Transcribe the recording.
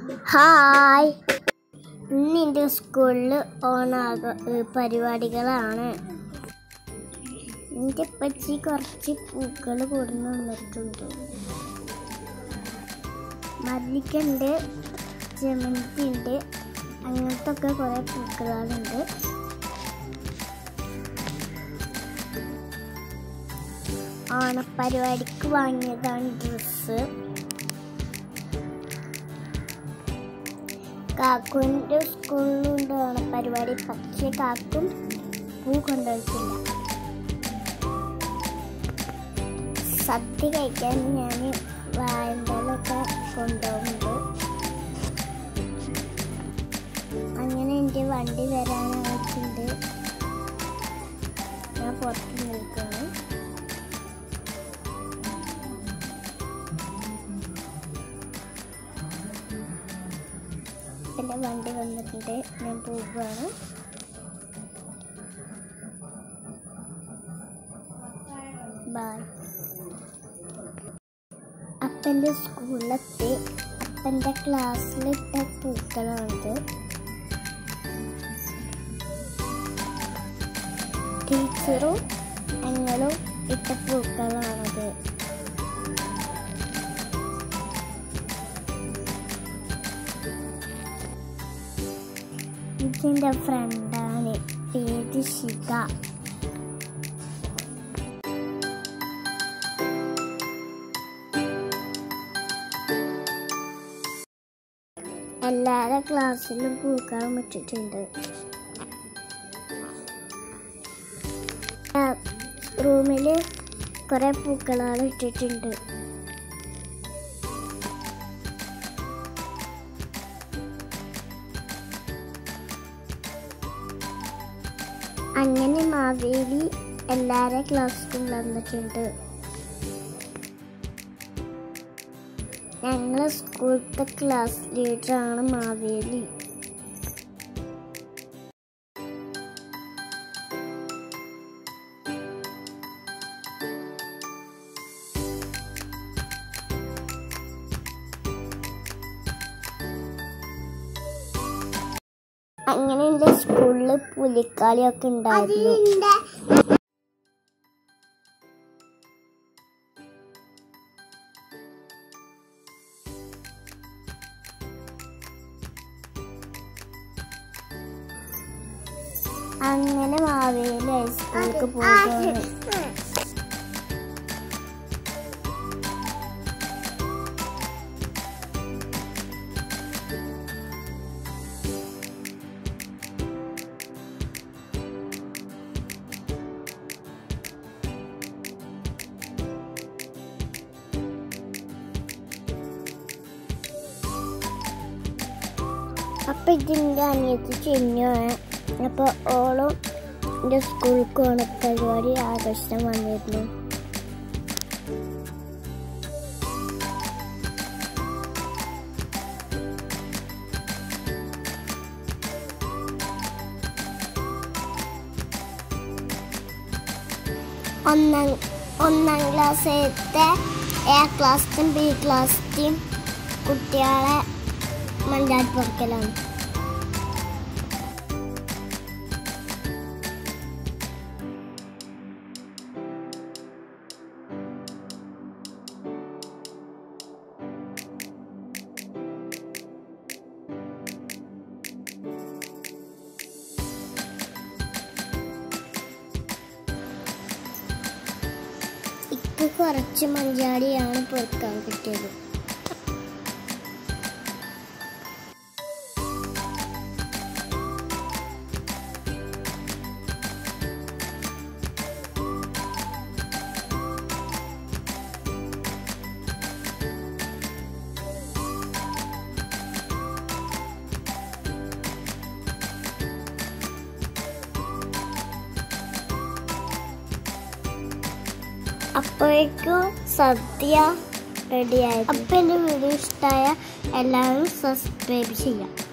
hi ഇന്ന് എൻ്റെ സ്കൂളിൽ ഓണാഘ പരിപാടികളാണ് എൻ്റെ പച്ചി കുറച്ച് പൂക്കൾ കൊടുന്ന് വന്നിട്ടുണ്ട് മല്ലിക്കുണ്ട് ജമന്തി ഉണ്ട് അങ്ങനത്തെ ഒക്കെ കുറേ പൂക്കളുണ്ട് ഓണപ്പരിപാടിക്ക് വാങ്ങിയതാണ് ഡ്രസ്സ് കാക്കുവിൻ്റെ സ്കൂളിലുണ്ട് ഓണപ്പരിപാടി പക്ഷേ കാക്കും പൂ കൊണ്ടുവച്ചില്ല സദ്യ കഴിക്കാൻ ഞാൻ വാഴന്തലൊക്കെ കൊണ്ടുപോകുന്നുണ്ട് അങ്ങനെ എൻ്റെ വണ്ടി വരാനായിട്ടുണ്ട് ഞാൻ പുറത്ത് നിൽക്കുകയാണ് എൻ്റെ വണ്ടി വന്നിട്ടുണ്ട് ഞാൻ പോവുകയാണ് ബൈ അപ്പൻ്റെ സ്കൂളിലെത്തി അപ്പൻ്റെ ക്ലാസ്സിലിട്ട പൂക്കളാണിത് ടീച്ചറും ഞങ്ങളും ഇട്ട പൂക്കളാണത് ഇതിൻ്റെ ഫ്രണ്ടാണ് പേര് ശിഖ എല്ലാവരുടെ ക്ലാസ്സിലും പൂക്കളം ഇട്ടിട്ടുണ്ട് റൂമിൽ കുറേ പൂക്കളാണ് ഇട്ടിട്ടുണ്ട് അങ്ങനെ മാവേലി എല്ലാവരുടെ ക്ലാസ്സിലും വന്നിട്ടുണ്ട് ഞങ്ങളെ സ്കൂളത്തെ ക്ലാസ് ലീഡറാണ് മാവേലി അങ്ങനെ എൻ്റെ സ്കൂളിൽ പുലിക്കളിയൊക്കെ ഉണ്ടായിരുന്നു അങ്ങനെ മാവേലി ഹൈസ്കൂളിലേക്ക് പോകുകയാണ് അപ്പൊ ഇതിൻ്റെ അനിയത്തി ചിഹ്നമാണ് അപ്പോൾ ഓളും എൻ്റെ സ്കൂൾക്ക് ഓണപ്പരിപാടി ആകർഷണം വന്നിരുന്നു ഒന്നാം ഒന്നാം ക്ലാസ്സിലത്തെ എ ക്ലാസ്സിലും ബി ക്ലാസ്സിലെയും കുട്ടികളെ മഞ്ചാടി പറിക്കലാണ് ഇക്ക് കുറച്ച് മഞ്ചാടിയാണ് പൊറുക്കാൻ കിട്ടിയത് അപ്പോഴേക്കും സദ്യ റെഡിയായി അപ്പം എൻ്റെ വീഡിയോ ഇഷ്ടമായ എല്ലാവരും സബ്സ്ക്രൈബ് ചെയ്യാം